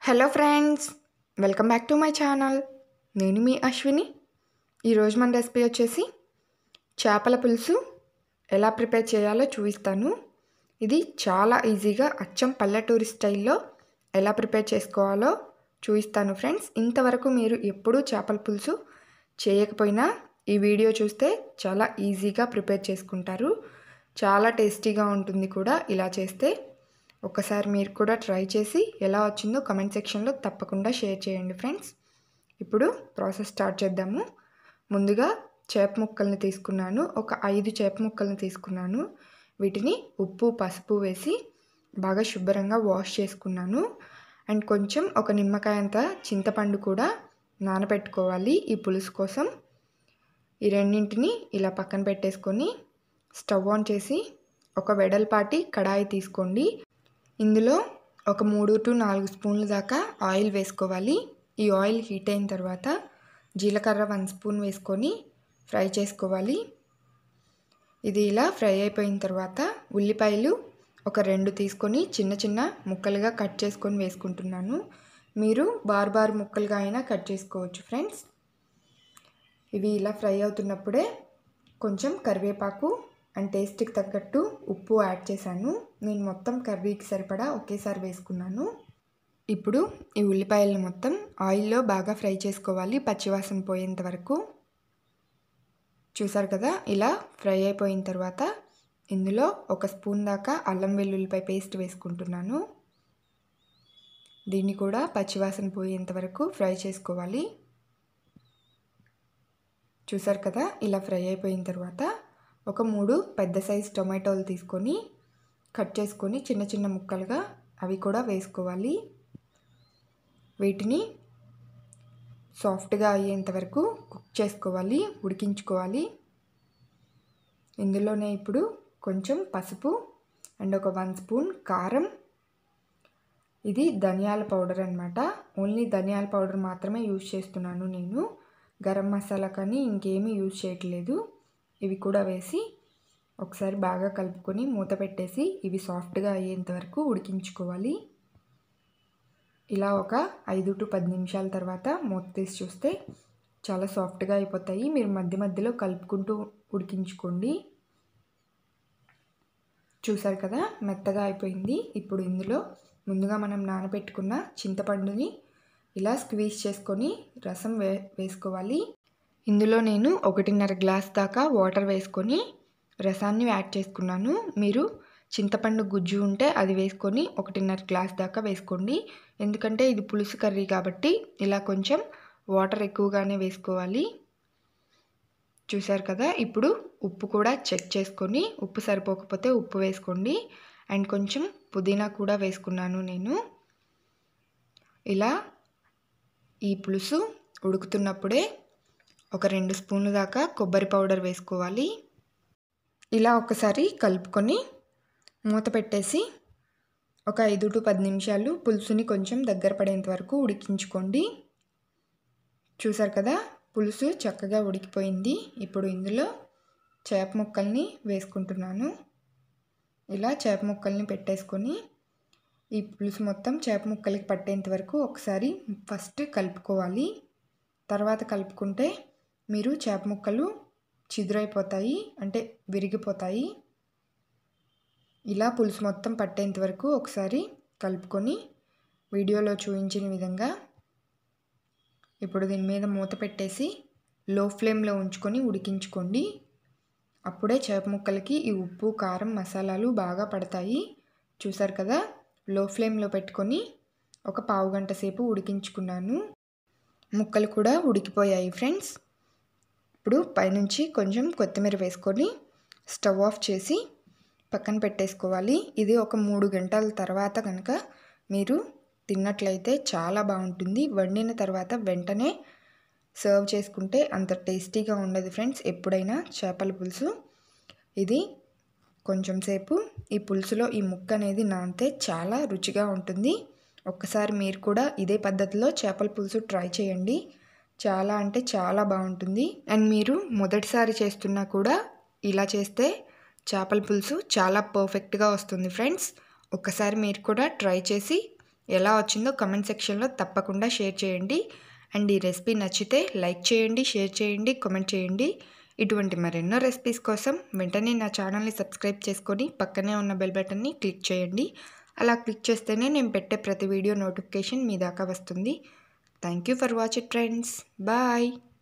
hello friends welcome back to my channel నేను మీ అశ్విని ఈరోజు మన రెసిపీ వచ్చేసి చేపల పులుసు ఎలా ప్రిపేర్ చేయాలో చూపిస్తాను ఇది చాలా ఈజీగా అచ్చం పల్లెటూరి స్టైల్లో ఎలా ప్రిపేర్ చేసుకోవాలో చూపిస్తాను ఫ్రెండ్స్ ఇంతవరకు మీరు ఎప్పుడూ చేపల పులుసు చేయకపోయినా ఈ వీడియో చూస్తే చాలా ఈజీగా ప్రిపేర్ చేసుకుంటారు చాలా టేస్టీగా ఉంటుంది కూడా ఇలా చేస్తే ఒకసారి మీరు కూడా ట్రై చేసి ఎలా వచ్చిందో కమెంట్ సెక్షన్లో తప్పకుండా షేర్ చేయండి ఫ్రెండ్స్ ఇప్పుడు ప్రాసెస్ స్టార్ట్ చేద్దాము ముందుగా చేప ముక్కల్ని తీసుకున్నాను ఒక ఐదు చేప ముక్కల్ని తీసుకున్నాను వీటిని ఉప్పు పసుపు వేసి బాగా శుభ్రంగా వాష్ చేసుకున్నాను అండ్ కొంచెం ఒక నిమ్మకాయ అంత చింతపండు కూడా నానబెట్టుకోవాలి ఈ పులుసు కోసం ఈ రెండింటిని ఇలా పక్కన పెట్టేసుకొని స్టవ్ ఆన్ చేసి ఒక వెడల్పాటి కడాయి తీసుకోండి ఇందులో ఒక మూడు టు నాలుగు స్పూన్ల దాకా ఆయిల్ వేసుకోవాలి ఈ ఆయిల్ హీట్ అయిన తర్వాత జీలకర్ర వన్ స్పూన్ వేసుకొని ఫ్రై చేసుకోవాలి ఇది ఇలా ఫ్రై అయిపోయిన తర్వాత ఉల్లిపాయలు ఒక రెండు తీసుకొని చిన్న చిన్న ముక్కలుగా కట్ చేసుకొని వేసుకుంటున్నాను మీరు బార్ బార్ ముక్కలుగా అయినా కట్ చేసుకోవచ్చు ఫ్రెండ్స్ ఇవి ఇలా ఫ్రై అవుతున్నప్పుడే కొంచెం కరివేపాకు అండ్ టేస్ట్కి తగ్గట్టు ఉప్పు యాడ్ చేశాను నేను మొత్తం కర్రీకి సరిపడా ఒకేసారి వేసుకున్నాను ఇప్పుడు ఈ ఉల్లిపాయలను మొత్తం ఆయిల్లో బాగా ఫ్రై చేసుకోవాలి పచ్చివాసన పోయేంత వరకు చూసారు కదా ఇలా ఫ్రై అయిపోయిన తర్వాత ఇందులో ఒక స్పూన్ దాకా అల్లం వెల్లుల్లిపాయ పేస్ట్ వేసుకుంటున్నాను దీన్ని కూడా పచ్చివాసన పోయేంత వరకు ఫ్రై చేసుకోవాలి చూసారు కదా ఇలా ఫ్రై అయిపోయిన తర్వాత ఒక మూడు పెద్ద సైజ్ టొమాటోలు తీసుకొని కట్ చేసుకొని చిన్న చిన్న ముక్కలుగా అవి కూడా వేసుకోవాలి వీటిని సాఫ్ట్గా అయ్యేంత వరకు కుక్ చేసుకోవాలి ఉడికించుకోవాలి ఇందులోనే ఇప్పుడు కొంచెం పసుపు అండ్ ఒక వన్ స్పూన్ కారం ఇది ధనియాల పౌడర్ అనమాట ఓన్లీ ధనియాల పౌడర్ మాత్రమే యూజ్ చేస్తున్నాను నేను గరం మసాలా కానీ ఇంకేమీ యూజ్ చేయట్లేదు ఇవి కూడా వేసి ఒకసారి బాగా కలుపుకొని మూత పెట్టేసి ఇవి సాఫ్ట్గా అయ్యేంత వరకు ఉడికించుకోవాలి ఇలా ఒక ఐదు టు పది నిమిషాల తర్వాత మూత తీసి చూస్తే చాలా సాఫ్ట్గా అయిపోతాయి మీరు మధ్య మధ్యలో కలుపుకుంటూ ఉడికించుకోండి చూసారు కదా మెత్తగా అయిపోయింది ఇప్పుడు ఇందులో ముందుగా మనం నానబెట్టుకున్న చింతపండుని ఇలా స్క్వీజ్ చేసుకొని రసం వే వేసుకోవాలి ఇందులో నేను ఒకటిన్నర గ్లాస్ దాకా వాటర్ వేసుకొని రసాన్ని యాడ్ చేసుకున్నాను మీరు చింతపండు గుజ్జు ఉంటే అది వేసుకొని ఒకటిన్నర గ్లాస్ దాకా వేసుకోండి ఎందుకంటే ఇది పులుసు కర్రీ కాబట్టి ఇలా కొంచెం వాటర్ ఎక్కువగానే వేసుకోవాలి చూసారు కదా ఇప్పుడు ఉప్పు కూడా చెక్ చేసుకొని ఉప్పు సరిపోకపోతే ఉప్పు వేసుకోండి అండ్ కొంచెం పుదీనా కూడా వేసుకున్నాను నేను ఇలా ఈ పులుసు ఉడుకుతున్నప్పుడే ఒక రెండు స్పూన్ల దాకా కొబ్బరి పౌడర్ వేసుకోవాలి ఇలా ఒకసారి కలుపుకొని మూత పెట్టేసి ఒక ఐదు టు పది నిమిషాలు పులుసుని కొంచెం దగ్గర పడేంత వరకు ఉడికించుకోండి చూసారు కదా పులుసు చక్కగా ఉడికిపోయింది ఇప్పుడు ఇందులో చేప ముక్కల్ని వేసుకుంటున్నాను ఇలా చేప ముక్కల్ని పెట్టేసుకొని ఈ పులుసు మొత్తం చేప ముక్కలకి పట్టేంత వరకు ఒకసారి ఫస్ట్ కలుపుకోవాలి తర్వాత కలుపుకుంటే మీరు చేప ముక్కలు చిదురైపోతాయి అంటే విరిగిపోతాయి ఇలా పులుసు మొత్తం పట్టేంత వరకు ఒకసారి కలుపుకొని వీడియోలో చూపించిన విధంగా ఇప్పుడు దీని మీద మూత పెట్టేసి లో ఫ్లేమ్లో ఉంచుకొని ఉడికించుకోండి అప్పుడే చేప ముక్కలకి ఈ ఉప్పు కారం మసాలాలు బాగా పడతాయి చూసారు కదా లో ఫ్లేమ్లో పెట్టుకొని ఒక పావు గంట సేపు ఉడికించుకున్నాను ముక్కలు కూడా ఉడికిపోయాయి ఫ్రెండ్స్ ఇప్పుడు పైనుంచి కొంచెం కొత్తిమీర వేసుకొని స్టవ్ ఆఫ్ చేసి పక్కన పెట్టేసుకోవాలి ఇది ఒక మూడు గంటల తర్వాత కనుక మీరు తిన్నట్లయితే చాలా బాగుంటుంది వండిన తర్వాత వెంటనే సర్వ్ చేసుకుంటే అంత టేస్టీగా ఉండదు ఫ్రెండ్స్ ఎప్పుడైనా చేపల పులుసు ఇది కొంచెం సేపు ఈ పులుసులో ఈ ముక్క అనేది నానితే చాలా రుచిగా ఉంటుంది ఒక్కసారి మీరు కూడా ఇదే పద్ధతిలో చేపల పులుసు ట్రై చేయండి చాలా అంటే చాలా బాగుంటుంది అండ్ మీరు మొదటిసారి చేస్తున్నా కూడా ఇలా చేస్తే చేపల పులుసు చాలా పర్ఫెక్ట్గా వస్తుంది ఫ్రెండ్స్ ఒక్కసారి మీరు కూడా ట్రై చేసి ఎలా వచ్చిందో కమెంట్ సెక్షన్లో తప్పకుండా షేర్ చేయండి అండ్ ఈ రెసిపీ నచ్చితే లైక్ చేయండి షేర్ చేయండి కామెంట్ చేయండి ఇటువంటి మరెన్నో రెసిపీస్ కోసం వెంటనే నా ఛానల్ని సబ్స్క్రైబ్ చేసుకొని పక్కనే ఉన్న బెల్ బటన్ని క్లిక్ చేయండి అలా క్లిక్ చేస్తేనే నేను పెట్టే ప్రతి వీడియో నోటిఫికేషన్ మీ దాకా వస్తుంది thank you for watch it friends bye